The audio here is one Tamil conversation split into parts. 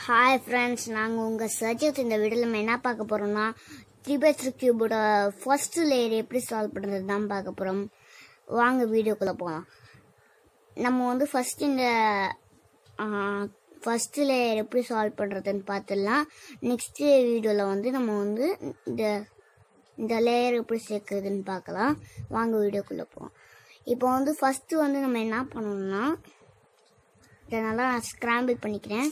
ஹாய் ஃப்ரெண்ட்ஸ் நாங்கள் உங்கள் சஜத் இந்த வீடியோவில் நம்ம என்ன பார்க்க போகிறோம்னா த்ரீ பை த்ரீ கியூபோட ஃபர்ஸ்ட் லேயர் எப்படி சால்வ் பண்ணுறது தான் பார்க்க போகிறோம் வாங்க வீடியோக்குள்ளே போகலாம் நம்ம வந்து ஃபர்ஸ்ட் இந்த ஃபர்ஸ்ட் லேயர் எப்படி சால்வ் பண்ணுறதுன்னு பார்த்துடலாம் நெக்ஸ்ட் வீடியோவில் வந்து நம்ம வந்து இந்த இந்த லேயர் எப்படி சேர்க்குறதுன்னு பார்க்கலாம் வாங்க வீடியோக்குள்ளே போவோம் இப்போ வந்து ஃபஸ்ட்டு வந்து நம்ம என்ன பண்ணணும்னா இதை நல்லா நான் ஸ்க்ராம்பிள் பண்ணிக்கிறேன்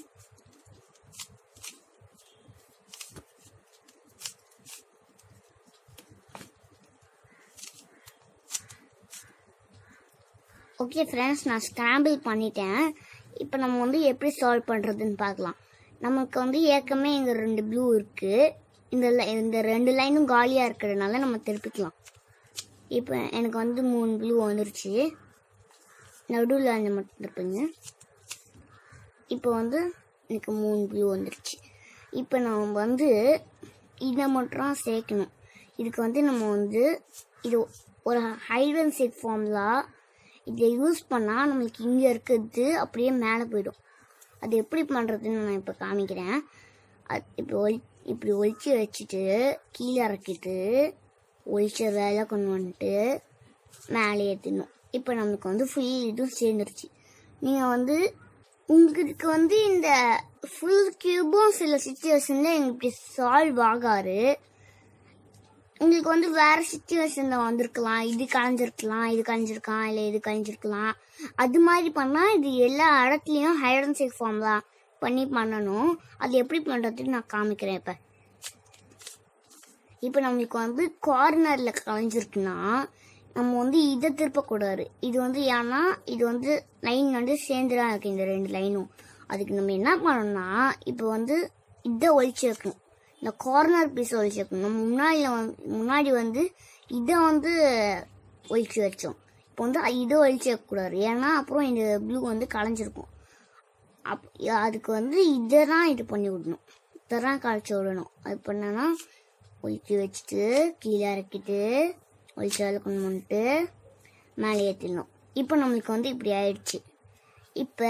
ஓகே ஃப்ரெண்ட்ஸ் நான் ஸ்க்ராம்பிள் பண்ணிட்டேன் இப்போ நம்ம வந்து எப்படி சால்வ் பண்ணுறதுன்னு பார்க்கலாம் நமக்கு வந்து ஏற்கனவே இங்கே ரெண்டு ப்ளூ இருக்குது இந்த li- இந்த ரெண்டு லைனும் காலியாக இருக்கிறதுனால நம்ம திருப்பிக்கலாம் இப்போ எனக்கு வந்து மூணு ப்ளூ வந்துருச்சு நடுவில் அந்த மட்டும் திருப்புங்க இப்போ வந்து எனக்கு மூணு ப்ளூ வந்துருச்சு இப்போ நம்ம வந்து இதை மட்டும் சேர்க்கணும் இதுக்கு வந்து நம்ம வந்து இது ஒரு ஹைட் அண்ட் சீக் ஃபார்முலா இதை யூஸ் பண்ணால் நம்மளுக்கு இங்கே இருக்கிறது அப்படியே மேலே போயிடும் அது எப்படி பண்ணுறதுன்னு நான் இப்போ காமிக்கிறேன் அது இப்போ ஒளி இப்படி ஒழிச்சு வச்சுட்டு கீழே இறக்கிட்டு ஒழிச்ச வேலை கொண்டு வந்துட்டு மேலே ஏற்றணும் இப்போ நமக்கு வந்து ஃபுல் இதுவும் சேர்ந்துருச்சு நீங்கள் வந்து உங்களுக்கு வந்து இந்த ஃபுல் கியூபும் சில சுச்சுவேஷனில் எனக்கு இப்படி சால்வ் ஆகாது உங்களுக்கு வந்து வேற சுச்சுவேஷன்ல வந்திருக்கலாம் இது கலைஞ்சிருக்கலாம் இது கலைஞ்சிருக்கலாம் இல்லை இது கலைஞ்சிருக்கலாம் அது மாதிரி பண்ணா இது எல்லா இடத்துலயும் ஹைட் அண்ட் சீக் ஃபார்ம்லாம் பண்ணி பண்ணணும் அது எப்படி பண்றதுன்னு நான் காமிக்கிறேன் இப்ப இப்போ நம்மளுக்கு வந்து கார்னர்ல கலைஞ்சிருக்குன்னா நம்ம வந்து இதை திருப்பக்கூடாது இது வந்து ஏன்னா இது வந்து லைன் வந்து சேர்ந்துதான் இருக்கு இந்த ரெண்டு லைனும் அதுக்கு நம்ம என்ன பண்ணணும்னா இப்போ வந்து இதை ஒழிச்சு வைக்கணும் இந்த கார்னர் பீஸ் ஒழிச்சு வைக்கணும் நம்ம முன்னாடி வந்து முன்னாடி வந்து இதை வந்து ஒழிச்சு வச்சோம் இப்போ வந்து இதை ஒழிச்சு வைக்கக்கூடாது ஏன்னா அப்புறம் இந்த ப்ளூ வந்து கலைஞ்சிருக்கும் அப் அதுக்கு வந்து இதை தான் இது பண்ணி விடணும் இதை தான் களைச்சி விடணும் அது பண்ணனா ஒழிச்சு வச்சுட்டு கீழே இறக்கிட்டு ஒழிச்சு வேலை கொண்டு வந்துட்டு மேலே ஏற்றிடணும் இப்போ நம்மளுக்கு வந்து இப்படி ஆயிடுச்சு இப்போ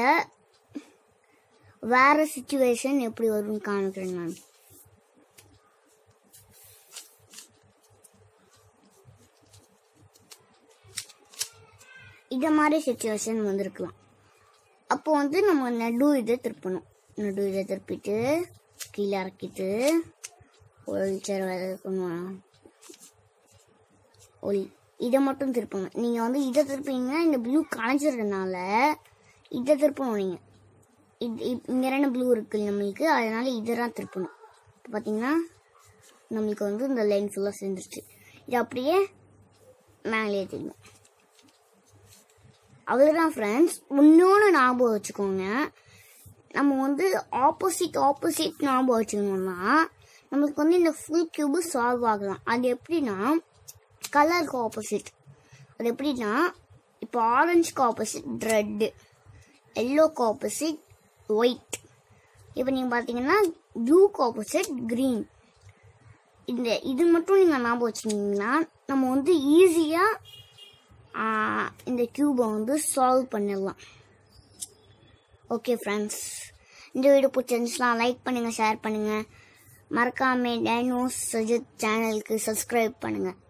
வேற சுச்சுவேஷன் எப்படி வரும்னு காமிக்கிறேன் நான் இத மாதிரி சுச்சுவேஷன் வந்திருக்கலாம் அப்போ வந்து நம்ம நடு இதை திருப்பணும் நடு இதை திருப்பிட்டு கீழே இறக்கிட்டு ஒழிச்சர் ஒளி இதை மட்டும் திருப்பணும் நீங்க வந்து இதை திருப்பீங்கன்னா இந்த ப்ளூ களைஞ்சிடுறதுனால இதை திருப்பணும் நீங்க இது இ- இங்க ரெண்டு ப்ளூ இருக்கு நம்மளுக்கு அதனால இதை தான் திருப்பணும் இப்போ பார்த்தீங்கன்னா நம்மளுக்கு வந்து இந்த லைன் ஃபுல்லாக சேர்ந்துருச்சு இது அப்படியே மேலே ஏற்றிடணும் அவ்வளோதான் ஃப்ரெண்ட்ஸ் இன்னொன்று ஞாபகம் வச்சுக்கோங்க நம்ம வந்து ஆப்போசிட் ஆப்போசிட் ஞாபகம் வச்சுக்கணும்னா நம்மளுக்கு வந்து இந்த ஃபுல் கியூபு சால்வ் ஆகலாம் அது எப்படின்னா கலருக்கு ஆப்போசிட் அது எப்படின்னா இப்போ ஆரஞ்சுக்கு ஆப்போசிட் ரெட்டு எல்லோக்கு ஆப்போசிட் ஒயிட் இப்போ நீங்கள் பார்த்தீங்கன்னா ப்ளூக்கு ஆப்போசிட் க்ரீன் இந்த இது மட்டும் நீங்கள் ஞாபகம் வச்சுக்கிங்கன்னா நம்ம வந்து ஈஸியாக இந்த கியூபை வந்து சால்வ் பண்ணிடலாம் ஓகே ஃப்ரெண்ட்ஸ் இந்த வீடியோ பிடிச்சிருந்துச்சுன்னா லைக் பண்ணுங்கள் ஷேர் பண்ணுங்கள் மறக்காம டைனோஸ் சஜத் சேனலுக்கு சப்ஸ்கிரைப் பண்ணுங்கள்